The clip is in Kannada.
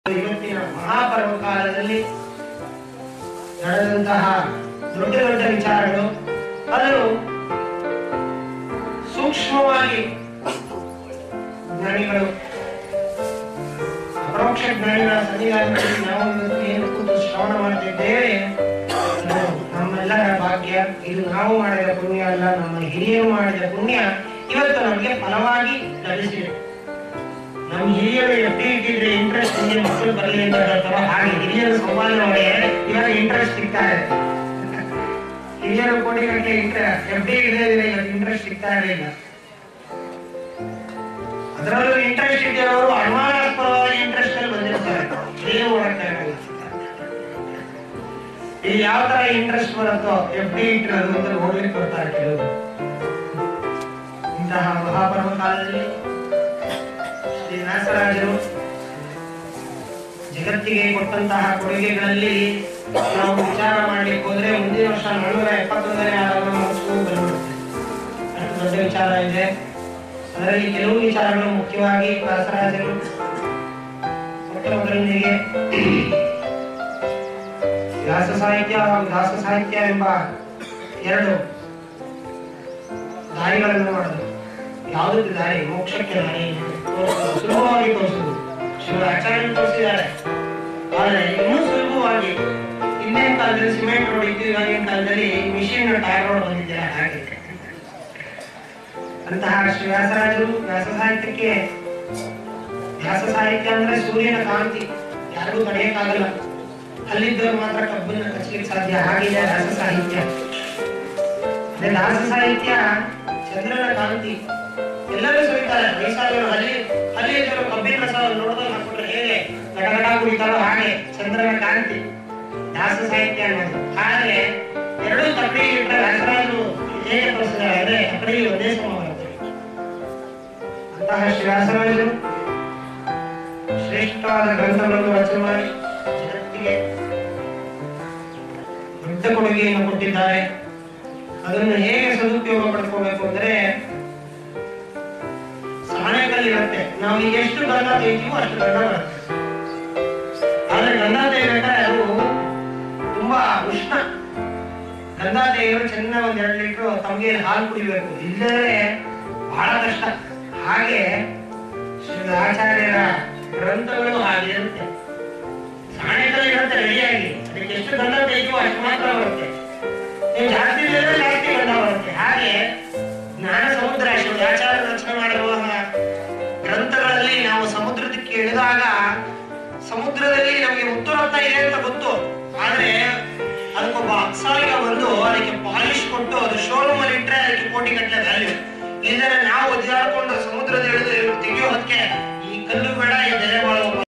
ಇವತ್ತಿನ ಮಹಾಪರ್ವ ಕಾಲದಲ್ಲಿ ನಡೆದಂತಹ ದೊಡ್ಡ ದೊಡ್ಡ ವಿಚಾರಗಳು ಅದನ್ನು ಸೂಕ್ಷ್ಮವಾಗಿ ಜ್ಞಾನಿಗಳು ಅಪರೋಕ್ಷ ಜ್ಞಾನಿಗಳ ಸನ್ನಿಧಾನದಲ್ಲಿ ನಾವು ಇವತ್ತು ಏನು ಕೂತು ಶ್ರವಣ ಮಾಡ್ತಿದ್ದೇವೆ ಅದು ನಮ್ಮೆಲ್ಲರ ಭಾಗ್ಯ ಇದು ನಾವು ಮಾಡಿದ ಪುಣ್ಯ ಅಲ್ಲ ನಮ್ಮ ಹಿರಿಯರು ಮಾಡಿದ ಪುಣ್ಯ ಇವತ್ತು ನಮಗೆ ಫಲವಾಗಿ ಲಭಿಸಿದೆ ನಮ್ಮ ಹಿರಿಯರು ಎಫ್ ಡಿ ಇಟ್ಟಿದ್ರೆ ಇಂಟ್ರೆಸ್ಟ್ ನಿಮಗೆ ಮಕ್ಕಳು ಬರಲಿ ಅಂತ ಹೇಳ್ತಾರೋ ಹಾಗೆ ಹಿರಿಯರು ಸಂಪಾದನೆ ಮಾಡಿದ್ರೆ ಇವಾಗ ಇಂಟ್ರೆಸ್ಟ್ ಸಿಗ್ತಾ ಇದೆ ಹಿರಿಯರು ಕೋಟಿ ಗಂಟೆ ಇಂಟ್ರೆಸ್ಟ್ ಎಫ್ ಡಿ ಇಡೋದಿಲ್ಲ ಇವತ್ತು ಇಂಟ್ರೆಸ್ಟ್ ಸಿಗ್ತಾ ಇರಲಿಲ್ಲ ಅದರಲ್ಲೂ ಇಂಟ್ರೆಸ್ಟ್ ಇದ್ದವರು ಅನುಮಾನಾಸ್ಪದವಾದ ಇಂಟ್ರೆಸ್ಟ್ ಅಲ್ಲಿ ಬಂದಿರ್ತಾರೆ ಏನು ಮಾಡಕ್ಕಾಗಲ್ಲ ಇಲ್ಲಿ ಯಾವ ತರ ಇಂಟ್ರೆಸ್ಟ್ ಬರುತ್ತೋ ಎಫ್ ಡಿ ಇಟ್ಟಿರೋದು ಅಂತ ನೋಡ್ಲಿಕ್ಕೆ ಬರ್ತಾರೆ ಕೆಲವರು ಇಂತಹ ಮಹಾಪರ್ವ ಕಾಲದಲ್ಲಿ ಶ್ರೀ ವ್ಯಾಸರಾಜರು ಜಗತ್ತಿಗೆ ಕೊಟ್ಟಂತಹ ಕೊಡುಗೆಗಳಲ್ಲಿ ನಾವು ವಿಚಾರ ಮಾಡ್ಲಿಕ್ಕೆ ಹೋದ್ರೆ ಮುಂದಿನ ವರ್ಷ ನಾನ್ನೂರ ಎಪ್ಪತ್ತೊಂದನೇ ಆದಾಗ ಮಹೋತ್ಸವ ಬಂದ್ಬಿಡುತ್ತೆ ಅಷ್ಟು ದೊಡ್ಡ ವಿಚಾರ ಇದೆ ಅದರಲ್ಲಿ ಕೆಲವು ವಿಚಾರಗಳು ಮುಖ್ಯವಾಗಿ ವ್ಯಾಸರಾಜರು ಮೊದಲೊಂದರೊಂದಿಗೆ ವ್ಯಾಸ ಸಾಹಿತ್ಯ ಹಾಗೂ ದಾಸ ಸಾಹಿತ್ಯ ಎಂಬ ಎರಡು ದಾರಿಗಳನ್ನು ಮಾಡಿದ್ರು ಯಾವುದಕ್ಕೆ ದಾರಿ ಮೋಕ್ಷಕ್ಕೆ ದಾರಿ ತೋರಿಸೋದು, ಸುಲಭವಾಗಿ ತೋರಿಸುದು ಶಿವ ಆಚಾರ್ಯ ತೋರಿಸಿದ್ದಾರೆ ಆದರೆ ಇನ್ನೂ ಸುಲಭವಾಗಿ ಹಿಂದಿನ ಕಾಲದಲ್ಲಿ ಸಿಮೆಂಟ್ ರೋಡ್ ಇದ್ದು ಇವಾಗಿನ ಕಾಲದಲ್ಲಿ ಮಿಷಿನ್ ಟೈರ್ ರೋಡ್ ಬಂದಿದ್ದಾರೆ ಹಾಗೆ ಅಂತಹ ಶ್ರೀ ವ್ಯಾಸರಾಜರು ವ್ಯಾಸ ಸಾಹಿತ್ಯಕ್ಕೆ ವ್ಯಾಸ ಸಾಹಿತ್ಯ ಅಂದ್ರೆ ಸೂರ್ಯನ ಕಾಂತಿ ಯಾರಿಗೂ ತಡೆಯಕ್ಕಾಗಲ್ಲ ಅಲ್ಲಿದ್ದವ್ರು ಮಾತ್ರ ಕಬ್ಬನ್ನ ಕಚ್ಚಲಿಕ್ಕೆ ಸಾಧ್ಯ ಹಾಗಿದೆ ವ್ಯಾಸ ಸಾಹಿತ್ಯ ಅದೇ ದಾಸ ಸಾಹಿತ್ಯ ಚಂದ್ರನ ಕಾಂತಿ ಎಲ್ಲರೂ ಸುರಿತಾರೆ ವಯಸ್ಸಾದವರು ಅಲ್ಲಿ ಅಲ್ಲಿ ಇದ್ದವರು ಕಬ್ಬಿನ ರಸ ನೋಡಿದಾಗ ಹಾಕ್ಬಿಟ್ರೆ ಹೇಗೆ ಗಡಗಡ ಕುಡಿತಾರೋ ಹಾಗೆ ಚಂದ್ರನ ಕಾಂತಿ ದಾಸ ಸಾಹಿತ್ಯ ಅನ್ನೋದು ಆದ್ರೆ ಎರಡೂ ತಕ್ಕಡಿಗೆ ಇಟ್ಟರೆ ವ್ಯಾಸರಾಜರು ಹೇಗೆ ತೋರಿಸಿದ್ದಾರೆ ಅಂದ್ರೆ ತಕ್ಕಡಿಗೆ ಒಂದೇ ಸಮ ಬರುತ್ತೆ ಅಂತಹ ಶ್ರೀ ವ್ಯಾಸರಾಜರು ಶ್ರೇಷ್ಠವಾದ ಗ್ರಂಥಗಳನ್ನು ರಚನೆ ಮಾಡಿ ಜಗತ್ತಿಗೆ ದೊಡ್ಡ ಕೊಡುಗೆಯನ್ನು ಕೊಟ್ಟಿದ್ದಾರೆ ಅದನ್ನು ಹೇಗೆ ಸದುಪಯೋಗ ಪಡ್ಕೋಬೇಕು ಅಂದ್ರೆ ಸಾಣೆಕಲ್ಲಿರುತ್ತೆ ನಾವು ಈಗ ಎಷ್ಟು ಗಂಧ ತೆಗಿತೀವೋ ಅಷ್ಟು ಗಂಧ ಬರುತ್ತೆ ಆದ್ರೆ ಗಂಧ ತೆಗಿಬೇಕಾದ್ರೆ ಅದು ತುಂಬಾ ಉಷ್ಣ ಗಂಧ ತೆಗೆಯಲು ಚೆನ್ನಾಗಿ ಒಂದ್ ಎರಡು ಲೀಟರ್ ತಮಗೆ ಹಾಲು ಕುಡಿಬೇಕು ಇಲ್ಲದ್ರೆ ಬಹಳ ಕಷ್ಟ ಹಾಗೆ ಶ್ರೀ ಆಚಾರ್ಯರ ಗ್ರಂಥಗಳು ಹಾಗೆ ಇರುತ್ತೆ ಸಾಣೆಕಲ್ಲಿ ಇರುತ್ತೆ ರೆಡಿಯಾಗಿ ಅದಕ್ಕೆ ಎಷ್ಟು ಗಂಧ ತೆಗಿತೀವೋ ಅಷ್ಟು ಮಾತ್ರ ಬರುತ್ತೆ ನೀವು ಜಾಸ್ತಿ ಇದ್ರೆ ಜಾಸ್ತಿ ಗಂಧ ಬರುತ್ತೆ ಹಾಗೆ ಜ್ಞಾನ ಸಮುದ್ರ ಶ್ರೀ ಆಚಾರ್ಯ ರಚನೆ ಮಾಡಿರುವ ಗ್ರಂಥಗಳಲ್ಲಿ ನಾವು ಸಮುದ್ರದಕ್ಕೆ ಇಳಿದಾಗ ಸಮುದ್ರದಲ್ಲಿ ನಮಗೆ ಮುತ್ತುರತ್ನ ಇದೆ ಅಂತ ಗೊತ್ತು ಆದ್ರೆ ಅದಕ್ಕೊಬ್ಬ ಅಕ್ಸಾಲಿಗ ಬಂದು ಅದಕ್ಕೆ ಪಾಲಿಶ್ ಕೊಟ್ಟು ಅದು ಶೋರೂಮ್ ಅಲ್ಲಿ ಇಟ್ರೆ ಅದಕ್ಕೆ ಕೋಟಿ ಗಟ್ಟಲೆ ವ್ಯಾಲ್ಯೂ ಇಲ್ಲದ್ರೆ ನಾವು ಒದ್ದಾಡ್ಕೊಂಡು ಸಮುದ್ರದ ಇಳಿದು ತೆಗಿಯೋ ಹೊತ್ತಿಗೆ ಈ ಕಲ್ಲು ಬೇಡ